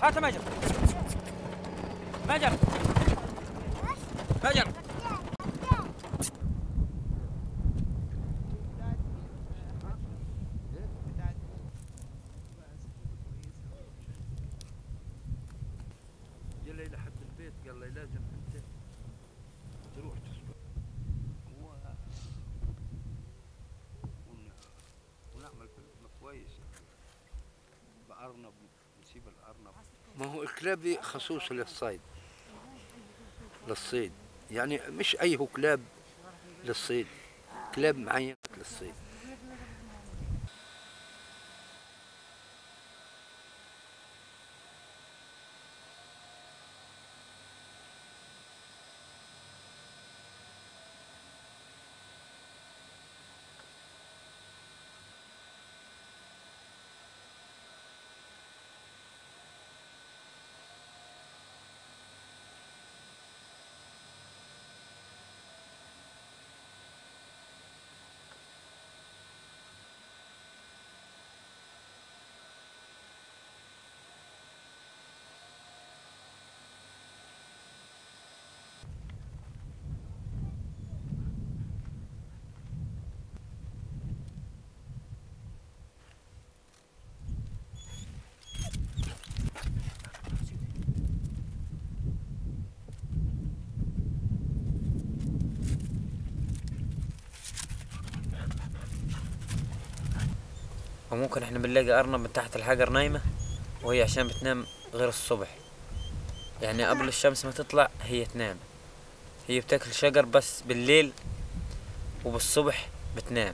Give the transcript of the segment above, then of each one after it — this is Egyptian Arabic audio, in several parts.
هات مجر مجر مجر جا لي لحد البيت قال لي لازم انت تروح تسبح و... ون... ونعمل فيلم كويس بأرنب نسيب الأرنب ما هو الكلاب دي خصوص للصيد للصيد يعني مش أي هو كلاب للصيد كلاب معين للصيد وممكن احنا بنلاقي ارنب من تحت الحجر نايمة وهي عشان بتنام غير الصبح يعني قبل الشمس ما تطلع هي تنام هي بتاكل شجر بس بالليل وبالصبح بتنام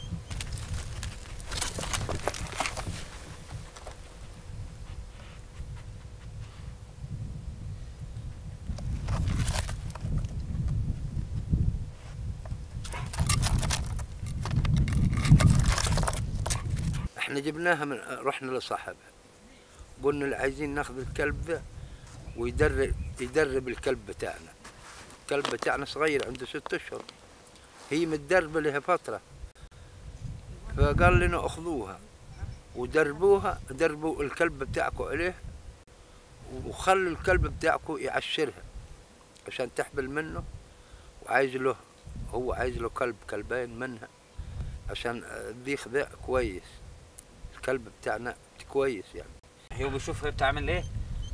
احنا جبناها من رحنا لصاحبها قلنا اللي عايزين ناخذ الكلب ده ويدرب يدرب الكلب بتاعنا الكلب بتاعنا صغير عنده ست اشهر هي متدربه لها فتره فقال لنا اخذوها ودربوها دربوا الكلب بتاعكم عليه وخلوا الكلب بتاعكم يعشرها عشان تحبل منه وعايز له هو عايز له كلب كلبين منها عشان الديخ ده كويس الكلب بتاعنا كويس يعني هو بيشوف هي بتعمل ايه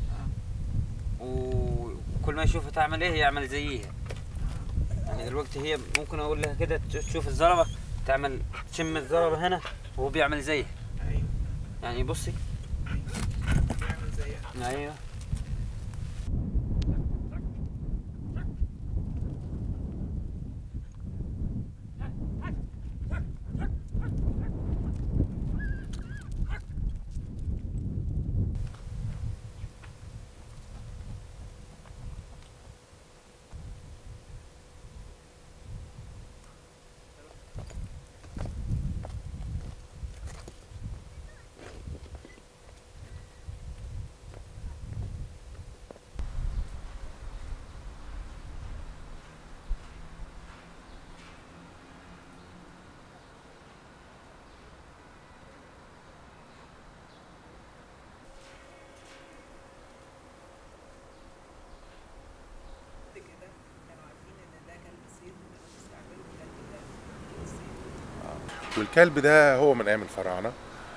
و- وكل ما يشوفها تعمل ايه يعمل زيها يعني دلوقتي هي ممكن اقول لها كده تشوف الزربة تعمل تشم الزربة هنا وهو بيعمل زيها ايوه يعني بصي بيعمل زيها ايوه بعد كده كانوا عارفين ان ده كلب صيد وكانوا بيستعملوا الكلب ده في الصيد والكلب ده هو من ايام الفراعنه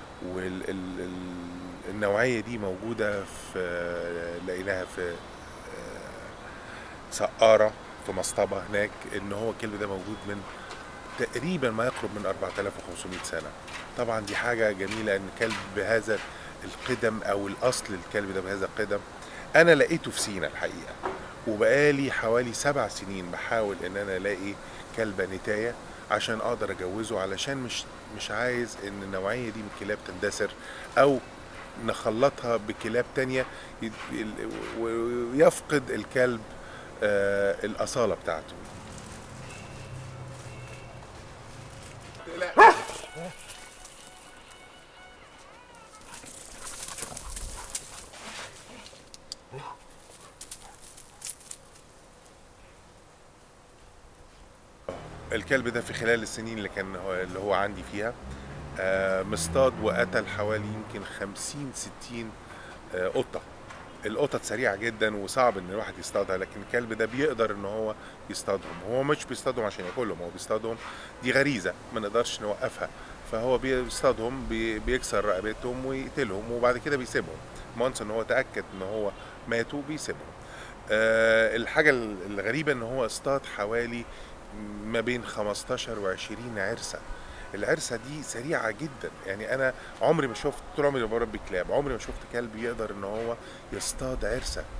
والنوعيه دي موجوده في لقيناها في آه، سقاره في مصطبه هناك ان هو الكلب ده موجود من تقريبا ما يقرب من 4500 سنه طبعا دي حاجه جميله ان كلب بهذا القدم او الاصل الكلب ده بهذا القدم انا لقيته في سينا الحقيقه وبقالي حوالي سبع سنين بحاول ان انا الاقي كلبه نتايه عشان اقدر اجوزه علشان مش مش عايز ان النوعيه دي من الكلاب تندثر او نخلطها بكلاب تانية ي- ال- ويفقد الكلب آه، الاصاله بتاعته الكلب ده في خلال السنين اللي كان هو اللي هو عندي فيها آه، مصطاد وقتل حوالي يمكن 50 60 آه، قطه القطط سريعه جدا وصعب ان الواحد يصطادها لكن الكلب ده بيقدر ان هو يصطادهم هو مش بيصطادهم عشان ياكلهم هو بيصطادهم دي غريزه ما نقدرش نوقفها فهو بيصطادهم بي- بيكسر رقبتهم ويقتلهم وبعد كده بيسيبهم مانس ان هو تاكد ان هو ماتوا بيسيبهم آه الحاجه الغريبه ان هو اصطاد حوالي ما بين 15 و 20 عرسه العرسه دي سريعه جدا يعني انا عمري ما شفت طول عمري بربي كلاب عمري ما شفت كلب يقدر ان هو يصطاد عرسه